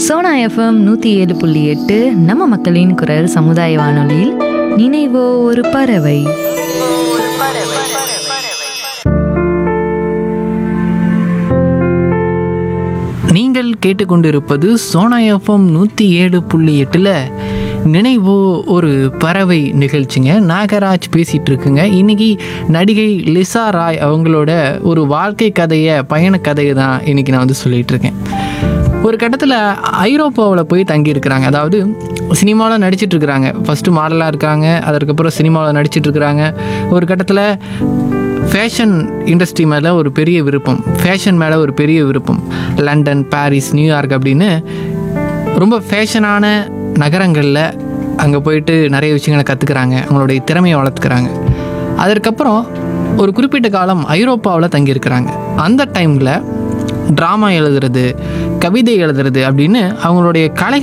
Sona FM நூற்றி ஏழு புள்ளி எட்டு நம்ம மக்களின் குரல் சமுதாய வானொலியில் நினைவோ ஒரு பறவை நீங்கள் கேட்டுக்கொண்டிருப்பது சோனா எஃப்எம் நூற்றி ஏழு புள்ளி எட்டில் நினைவோ ஒரு பறவை நிகழ்ச்சிங்க நாகராஜ் பேசிகிட்டு இருக்குங்க இன்னைக்கு நடிகை லிசா ராய் அவங்களோட ஒரு வாழ்க்கை கதையை பயண கதையை தான் இன்னைக்கு நான் வந்து சொல்லிட்டு இருக்கேன் ஒரு கட்டத்தில் ஐரோப்பாவில் போய் தங்கியிருக்கிறாங்க அதாவது சினிமாவில் நடிச்சிட்டு இருக்கிறாங்க ஃபஸ்ட்டு மாடலாக இருக்காங்க அதற்கப்புறம் சினிமாவில் நடிச்சிட்டு இருக்கிறாங்க ஒரு கட்டத்தில் ஃபேஷன் இண்டஸ்ட்ரி மேலே ஒரு பெரிய விருப்பம் ஃபேஷன் மேலே ஒரு பெரிய விருப்பம் லண்டன் பாரிஸ் நியூயார்க் அப்படின்னு ரொம்ப ஃபேஷனான நகரங்களில் அங்கே போயிட்டு நிறைய விஷயங்களை கற்றுக்குறாங்க அவங்களுடைய திறமையை வளர்த்துக்கிறாங்க அதற்கப்புறம் ஒரு குறிப்பிட்ட காலம் ஐரோப்பாவில் தங்கியிருக்கிறாங்க அந்த டைமில் ட்ராமா எழுதுறது கவிதை எழுதுறது அப்படின்னு அவங்களுடைய கலை